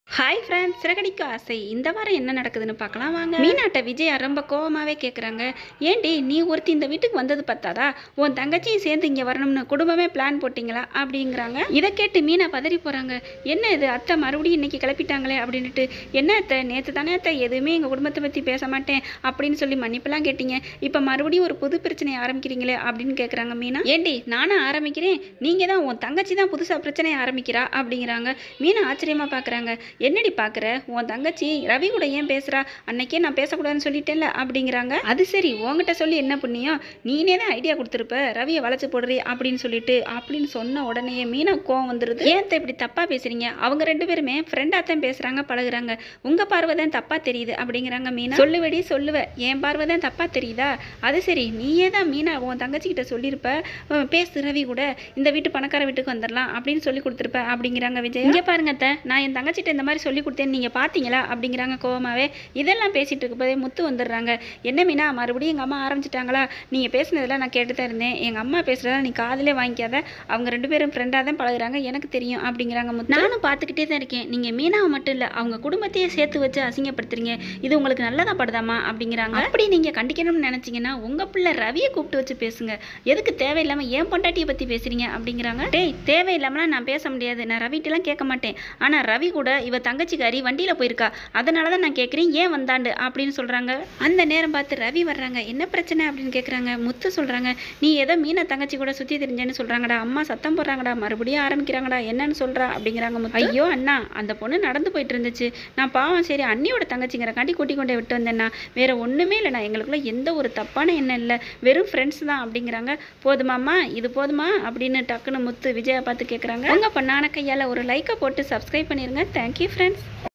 hi friends சிறகடிக்க ஆசை இந்த வாரம் என்ன நடக்குதுன்னு பார்க்கலாம் வாங்க மீனாட்ட விஜயா ரொம்ப கோவமாவே கேட்குறாங்க ஏண்டி நீ ஒருத்தி இந்த வீட்டுக்கு வந்தது பத்தாதா உன் தங்கச்சியும் சேர்ந்து இங்கே வரணும்னு குடும்பமே பிளான் போட்டிங்களா அப்படிங்கிறாங்க இதை கேட்டு மீனா பதறி போகிறாங்க என்ன இது அத்தை மறுபடியும் இன்னைக்கு கிளப்பிட்டாங்களே அப்படின்ட்டு என்ன அத்தை நேற்று தானே அத்தை எதுவுமே எங்கள் குடும்பத்தை பற்றி பேச மாட்டேன் அப்படின்னு சொல்லி மன்னிப்பெல்லாம் கேட்டீங்க இப்போ மறுபடியும் ஒரு புது பிரச்சனையை ஆரம்பிக்கிறீங்களே அப்படின்னு கேட்குறாங்க மீனா ஏண்டி நானும் ஆரம்பிக்கிறேன் நீங்கள் தான் உன் தங்கச்சி தான் புதுசாக பிரச்சனையை ஆரம்பிக்கிறா அப்படிங்கிறாங்க மீனா ஆச்சரியமாக பார்க்குறாங்க என்னடி பார்க்குற உன் தங்கச்சி ரவி கூட ஏன் பேசுகிறா அன்னைக்கே நான் பேசக்கூடாதுன்னு சொல்லிட்டேன்ல அப்படிங்கிறாங்க அது சரி உன்கிட்ட சொல்லி என்ன புண்ணியம் நீனே தான் ஐடியா கொடுத்துருப்ப ரவியை வளைச்சு போடுறி அப்படின்னு சொல்லிட்டு அப்படின்னு சொன்ன உடனே மீனா கோவம் வந்துடுது ஏன் அத்தை இப்படி தப்பாக பேசுறீங்க அவங்க ரெண்டு பேருமே ஃப்ரெண்டாக தான் பேசுகிறாங்க பழகுறாங்க உங்கள் பார்வை தான் தப்பாக தெரியுது அப்படிங்கிறாங்க மீனா சொல்லுவடி சொல்லுவ என் பார்வை தான் தப்பாக தெரியுதா அது சரி நீயே தான் மீனா உன் தங்கச்சிக்கிட்ட சொல்லியிருப்ப அஹ் பேசு ரவி கூட இந்த வீட்டு பணக்கார வீட்டுக்கு வந்துடலாம் அப்படின்னு சொல்லி கொடுத்துருப்ப அப்படிங்கிறாங்க விஜய் இங்கே பாருங்க அத்தை நான் என் தங்கச்சிட்ட இந்த மாதிரி சொல்லி கொடுத்தேன்னு நீங்கள் பார்த்தீங்களா அப்படிங்கிறாங்க கோவமாவே இதெல்லாம் பேசிட்டு இருக்கும்போதே முத்து வந்துடுறாங்க என்ன மீனா மறுபடியும் எங்கள் அம்மா ஆரம்பிச்சிட்டாங்களா நீங்கள் பேசுனதெல்லாம் நான் கேட்டு தான் இருந்தேன் எங்கள் அம்மா பேசுகிறதா நீ காதிலே வாங்கிக்காத அவங்க ரெண்டு பேரும் ஃப்ரெண்டாக தான் பழகுறாங்க எனக்கு தெரியும் அப்படிங்கிறாங்க முத்து நானும் பார்த்துக்கிட்டே தான் இருக்கேன் நீங்கள் மீனாவை மட்டும் இல்லை அவங்க குடும்பத்தையே சேர்த்து வச்சு அசிங்கப்படுத்துறீங்க இது உங்களுக்கு நல்லதா படுதாமா அப்படிங்கிறாங்க அப்படி நீங்கள் கண்டிக்கணும்னு நினச்சிங்கன்னா உங்கள் பிள்ளை ரவியை கூப்பிட்டு வச்சு பேசுங்க எதுக்கு தேவையில்லாமல் ஏன் பொண்டாட்டியை பற்றி பேசுறீங்க அப்படிங்கிறாங்க டேய் தேவையில்லாமலாம் நான் பேச முடியாது நான் ரவிட்டெல்லாம் கேட்க மாட்டேன் ஆனால் ரவி கூட இவ தங்கச்சிக்காரி வண்டியில் போயிருக்கா அதனால தான் நான் கேட்குறேன் ஏன் வந்தாண்டு அப்படின்னு சொல்கிறாங்க அந்த நேரம் பார்த்து ரவி வர்றாங்க என்ன பிரச்சனை அப்படின்னு கேட்குறாங்க முத்து சொல்கிறாங்க நீ ஏதோ மீனை தங்கச்சி கூட சுற்றி தெரிஞ்சேன்னு சொல்கிறாங்கடா அம்மா சத்தம் போடுறாங்கடா மறுபடியும் ஆரம்பிக்கிறாங்கடா என்னன்னு சொல்கிறா அப்படிங்கிறாங்க முத்து ஐயோ அண்ணா அந்த பொண்ணு நடந்து போயிட்டு இருந்துச்சு நான் பாவம் சரி அண்ணியோட தங்கச்சிங்கிறக்காண்டி கூட்டி கொண்டே விட்டு வந்தேன்னா வேற ஒன்றுமே இல்லைண்ணா எங்களுக்குள்ள எந்த ஒரு தப்பான எண்ணம் இல்லை வெறும் ஃப்ரெண்ட்ஸ் தான் அப்படிங்கிறாங்க போதுமாம்மா இது போதுமா அப்படின்னு டக்குன்னு முத்து விஜயா பார்த்து கேட்குறாங்க உங்கள் பொண்ணான கையால் ஒரு லைக்கை போட்டு சப்ஸ்கிரைப் பண்ணிடுங்க தேங்க்யூ ஃப்ரெண்ட்ஸ்